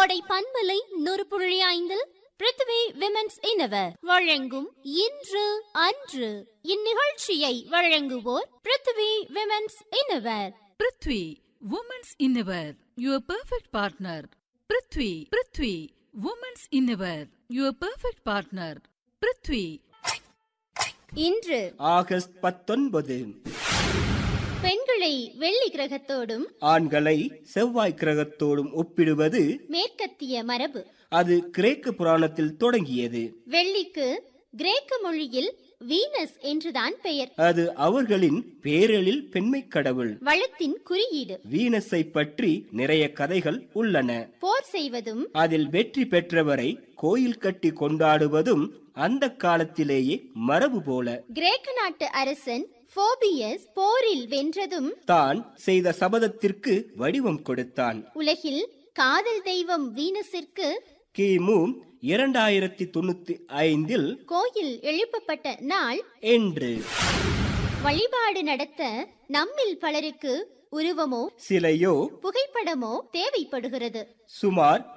கோடை பன்மலை நூறு புள்ளி ஐந்தில் பிருத்வி விமென்ஸ் இனவர் வழங்கும் இன்று அன்று இந்நிகழ்ச்சியை வழங்குவோர் Prithvi women's innerwear Prithvi women's innerwear your perfect partner Prithvi Prithvi women's innerwear your perfect partner Prithvi இன்று ஆகஸ்ட் பத்தொன்பது பெண்களை வெள்ளி கிரகத்தோடும் ஆண்களை செவ்வாய் கிரகத்தோடும் ஒப்பிடுவது மேற்கத்திய மரபு அது கிரேக்க புராணத்தில் தொடங்கியது வெள்ளிக்கு கிரேக்க மொழியில் வீனஸ் என்றுதான் பெயர் அது அவர்களின் பேரலில் பெண்மை கடவுள் வளத்தின் குறியீடு வீனஸை பற்றி நிறைய கதைகள் உள்ளன போர் செய்வதும் அதில் வெற்றி பெற்றவரை கோயில் கட்டி கொண்டாடுவதும் அந்த காலத்திலேயே மரபு போல கிரேக்க நாட்டு அரசன் போபியஸ் போரில் வென்றதும் தான் செய்த சபதத்திற்கு வடிவம் கொடுத்தான் உலகில் காதல் தெய்வம் வீனஸிற்கு கிமு இரண்டாயிரத்தி தொண்ணூத்தி ஐந்தில் கோயில் எழுப்பப்பட்ட நாள் என்று வழிபாடு நடத்த நம்மில் பலருக்கு உருவமோ சிலையோ புகைப்படமோ தேவைப்படுகிறது சுமார்